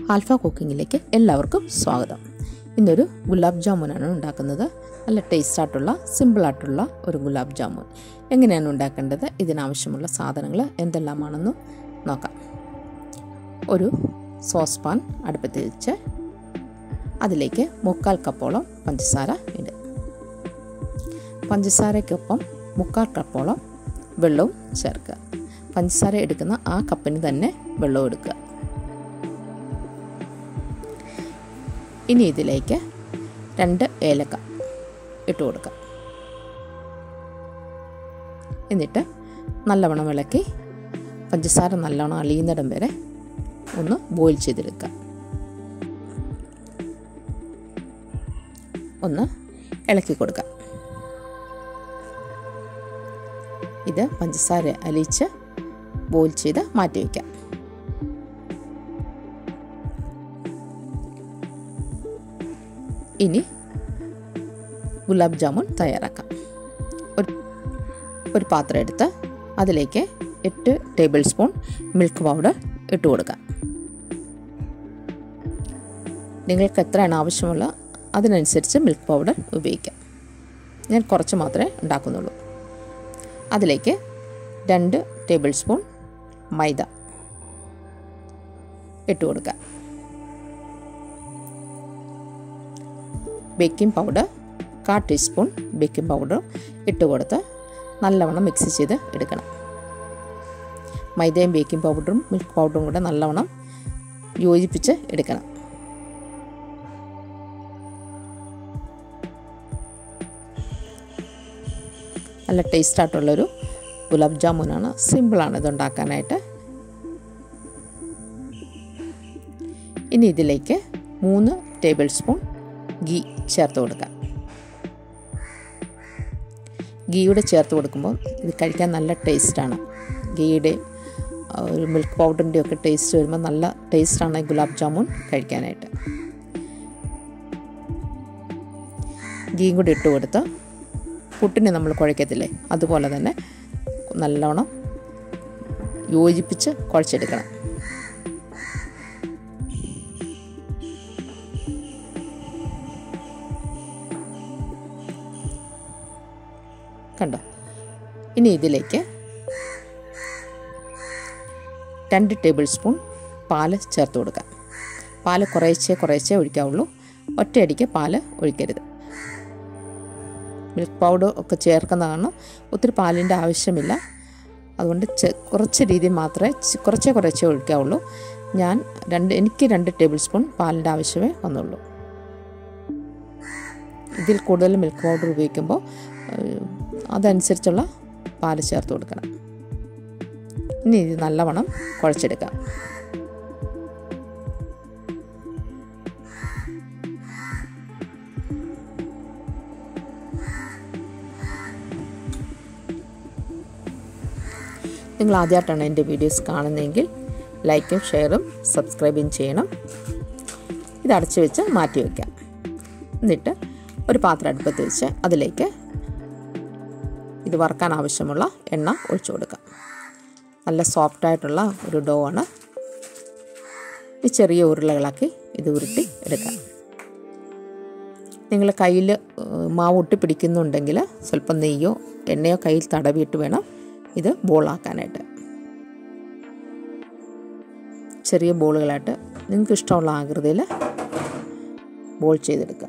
alpha കുക്കിങ്ങിലേക്ക് എല്ലാവർക്കും സ്വാഗതം ഇന്നൊരു ഗുലാബ് ജാമുനാണ് ഉണ്ടാക്കുന്നത് നല്ല ടേസ്റ്റായിട്ടുള്ള സിമ്പിളായിട്ടുള്ള ഒരു ഗുലാബ് ജാമുൻ എങ്ങനെയാണ് ഉണ്ടാക്കേണ്ടത് ഇതിനാവശ്യമുള്ള സാധനങ്ങൾ എന്തെല്ലാമാണെന്ന് നോക്കാം ഒരു സോസ് പാൻ അടുപ്പത്ത് വെച്ച് അതിലേക്ക് മുക്കാൽ കപ്പോളം പഞ്ചസാര ഇടുക പഞ്ചസാരയ്ക്കൊപ്പം മുക്കാൽ കപ്പോളം വെള്ളവും ചേർക്കുക പഞ്ചസാര എടുക്കുന്ന ആ കപ്പിന് തന്നെ വെള്ളവും എടുക്കുക ഇനി ഇതിലേക്ക് രണ്ട് ഏലക്ക ഇട്ട് കൊടുക്കുക എന്നിട്ട് നല്ലവണ്ണം ഇളക്കി പഞ്ചസാര നല്ലവണ്ണം അലിയുന്നിടം വരെ ഒന്ന് ബോയിൽ ചെയ്തെടുക്കുക ഒന്ന് ഇളക്കി കൊടുക്കുക ഇത് പഞ്ചസാര അലിയിച്ച് ബോയിൽ ചെയ്ത് മാറ്റി വയ്ക്കാം ഇനി ഗുലാബ് ജാമുൻ തയ്യാറാക്കാം ഒരു ഒരു പാത്രം എടുത്ത് അതിലേക്ക് എട്ട് ടേബിൾ സ്പൂൺ മിൽക്ക് പൗഡർ ഇട്ട് കൊടുക്കാം നിങ്ങൾക്ക് എത്രയാണ് ആവശ്യമുള്ള അതിനനുസരിച്ച് മിൽക്ക് പൗഡർ ഉപയോഗിക്കാം ഞാൻ കുറച്ച് മാത്രമേ ഉണ്ടാക്കുന്നുള്ളൂ അതിലേക്ക് രണ്ട് ടേബിൾ സ്പൂൺ മൈദ ഇട്ട് കൊടുക്കുക ബേക്കിംഗ് പൗഡർ കാ ടീസ്പൂൺ ബേക്കിംഗ് പൗഡർ ഇട്ട് കൊടുത്ത് നല്ലവണ്ണം മിക്സ് ചെയ്ത് എടുക്കണം മൈദയും ബേക്കിംഗ് പൗഡറും മിൽക്ക് പൗഡറും കൂടെ നല്ലവണ്ണം യോജിപ്പിച്ച് എടുക്കണം നല്ല ടേസ്റ്റായിട്ടുള്ളൊരു ഗുലാബ് ജാമുനാണ് സിമ്പിളാണ് ഇത് ഉണ്ടാക്കാനായിട്ട് ഇനി ഇതിലേക്ക് മൂന്ന് ടേബിൾ സ്പൂൺ ഗീ ചേർത്ത് കൊടുക്കാം ഗീയുടെ ചേർത്ത് കൊടുക്കുമ്പോൾ ഇത് കഴിക്കാൻ നല്ല ടേസ്റ്റാണ് ഗീയുടെ ഒരു മിൽക്ക് പൗഡറിൻ്റെ ഒക്കെ ടേസ്റ്റ് വരുമ്പോൾ നല്ല ടേസ്റ്റാണ് ഗുലാബ് ജാമുൻ കഴിക്കാനായിട്ട് ഗീയും കൂടി ഇട്ട് കൊടുത്ത് പുട്ടിനെ നമ്മൾ കുഴക്കത്തില്ലേ അതുപോലെ തന്നെ നല്ലോണം യോജിപ്പിച്ച് കുഴച്ചെടുക്കണം കണ്ടോ ഇനി ഇതിലേക്ക് രണ്ട് ടേബിൾ സ്പൂൺ പാല് ചേർത്ത് കൊടുക്കാം പാല് കുറേശ്ശെ കുറേശ്ശെ ഒഴിക്കാവുള്ളൂ ഒറ്റയടിക്ക് പാല് ഒഴിക്കരുത് മിൽക്ക് പൗഡർ ഒക്കെ ചേർക്കുന്നതാണ് ഒത്തിരി പാലിൻ്റെ ആവശ്യമില്ല അതുകൊണ്ട് കുറച്ച് രീതിയിൽ മാത്രമേ കുറച്ചേ കുറച്ചേ ഒഴിക്കാവുള്ളൂ ഞാൻ രണ്ട് എനിക്ക് രണ്ട് ടേബിൾ സ്പൂൺ പാലിൻ്റെ ആവശ്യമേ വന്നുള്ളൂ ഇതിൽ കൂടുതൽ മിൽക്ക് പൗഡർ ഉപയോഗിക്കുമ്പോൾ അതനുസരിച്ചുള്ള പാല് ചേർത്ത് കൊടുക്കണം ഇനി ഇത് നല്ലവണ്ണം കുഴച്ചെടുക്കാം നിങ്ങൾ ആദ്യമായിട്ടാണ് എൻ്റെ വീഡിയോസ് കാണുന്നതെങ്കിൽ ലൈക്കും ഷെയറും സബ്സ്ക്രൈബും ചെയ്യണം ഇത് അടച്ചു വെച്ച് മാറ്റി വയ്ക്കാം എന്നിട്ട് ഒരു പാത്രം അടുപ്പത്ത് വെച്ച് അതിലേക്ക് ഇത് വറുക്കാൻ ആവശ്യമുള്ള എണ്ണ ഒഴിച്ചു കൊടുക്കാം നല്ല സോഫ്റ്റായിട്ടുള്ള ഒരു ഡോ ആണ് ഈ ചെറിയ ഉരുളകളാക്കി ഇത് ഉരുട്ടി എടുക്കാം നിങ്ങൾ കയ്യിൽ മാവ് ഒട്ടി പിടിക്കുന്നുണ്ടെങ്കിൽ സ്വല്പം നെയ്യോ എണ്ണയോ കയ്യിൽ തടവിയിട്ട് വേണം ഇത് ബോളാക്കാനായിട്ട് ചെറിയ ബോളുകളായിട്ട് നിങ്ങൾക്ക് ഇഷ്ടമുള്ള ആകൃതിയിൽ ബോൾ ചെയ്തെടുക്കുക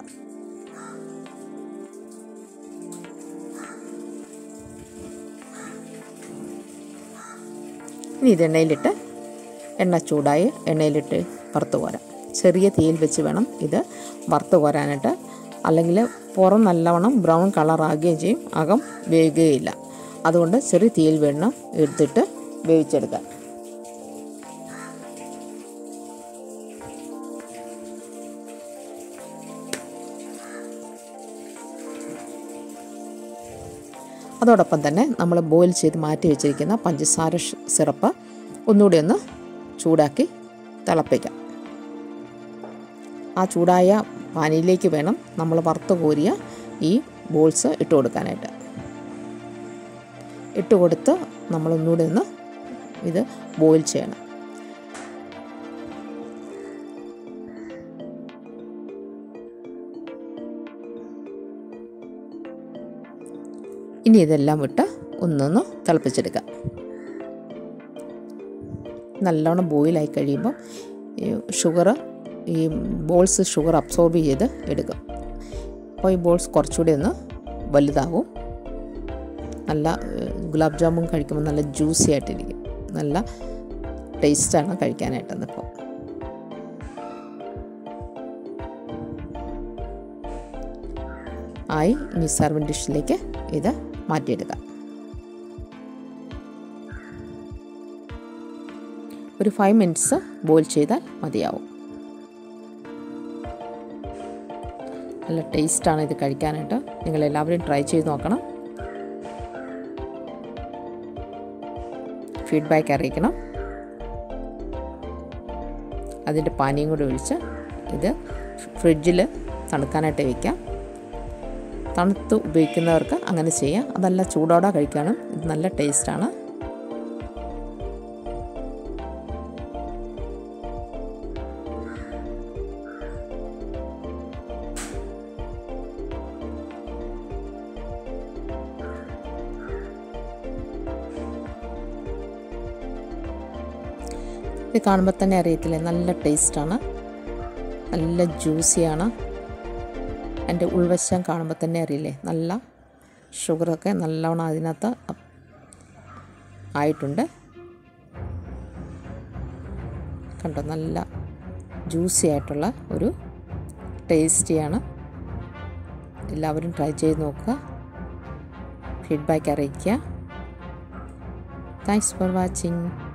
ഇനി ഇത് എണ്ണയിലിട്ട് എണ്ണ ചൂടായി എണ്ണയിലിട്ട് വറുത്ത് കോരാം ചെറിയ തീയിൽ വെച്ച് വേണം ഇത് വറുത്ത് കോരാനായിട്ട് അല്ലെങ്കിൽ പുറം നല്ലവണ്ണം ബ്രൗൺ കളറാകുകയും ചെയ്യും അകം വേകുകയില്ല അതുകൊണ്ട് ചെറിയ തീയിൽ വേണം എടുത്തിട്ട് വേവിച്ചെടുക്കാം അതോടൊപ്പം തന്നെ നമ്മൾ ബോയിൽ ചെയ്ത് മാറ്റി വെച്ചിരിക്കുന്ന പഞ്ചസാര സിറപ്പ് ഒന്നുകൂടി ഒന്ന് ചൂടാക്കി തിളപ്പിക്കാം ആ ചൂടായ പാനിയിലേക്ക് വേണം നമ്മൾ വറുത്ത് കോരിയ ഈ ബോൾസ് ഇട്ട് കൊടുക്കാനായിട്ട് ഇട്ട് കൊടുത്ത് നമ്മളൊന്നുകൂടി ഒന്ന് ഇത് ബോയിൽ ചെയ്യണം ഇനി ഇതെല്ലാം വിട്ട് ഒന്നൊന്ന് തിളപ്പിച്ചെടുക്കാം നല്ലോണം ബോയിലായി കഴിയുമ്പോൾ ഈ ഷുഗർ ഈ ബോൾസ് ഷുഗർ അബ്സോർബ് ചെയ്ത് എടുക്കും അപ്പോൾ ഈ ബോൾസ് കുറച്ചുകൂടി ഒന്ന് വലുതാവും നല്ല ഗുലാബ് ജാമുൻ കഴിക്കുമ്പോൾ നല്ല ജ്യൂസി ആയിട്ടിരിക്കും നല്ല ടേസ്റ്റാണ് കഴിക്കാനായിട്ടന്നിപ്പോൾ ആയി ഇനി സർവിങ് ഡിഷിലേക്ക് ഇത് മാറ്റിയെടുക്കാം ഒരു ഫൈവ് മിനിറ്റ്സ് ബോയിൽ ചെയ്താൽ മതിയാവും നല്ല ടേസ്റ്റാണ് ഇത് കഴിക്കാനായിട്ട് നിങ്ങൾ എല്ലാവരും ട്രൈ ചെയ്ത് നോക്കണം ഫീഡ്ബാക്ക് അറിയിക്കണം അതിൻ്റെ പാനീയം കൂടി ഒഴിച്ച് ഇത് ഫ്രിഡ്ജിൽ തണുക്കാനായിട്ട് വയ്ക്കാം തണുത്ത് ഉപയോഗിക്കുന്നവർക്ക് അങ്ങനെ ചെയ്യാം അതല്ല ചൂടോടെ കഴിക്കാനും ഇത് നല്ല ടേസ്റ്റാണ് ഇത് കാണുമ്പോൾ തന്നെ അറിയത്തില്ലേ നല്ല ടേസ്റ്റാണ് നല്ല ജ്യൂസിയാണ് എൻ്റെ ഉൾവശം കാണുമ്പോൾ തന്നെ അറിയില്ലേ നല്ല ഷുഗറൊക്കെ നല്ലവണ്ണം അതിനകത്ത് ആയിട്ടുണ്ട് കണ്ടോ നല്ല ജ്യൂസി ആയിട്ടുള്ള ഒരു ടേസ്റ്റിയാണ് എല്ലാവരും ട്രൈ ചെയ്ത് നോക്കുക ഫീഡ്ബാക്ക് അറിയിക്കുക താങ്ക്സ് ഫോർ വാച്ചിങ്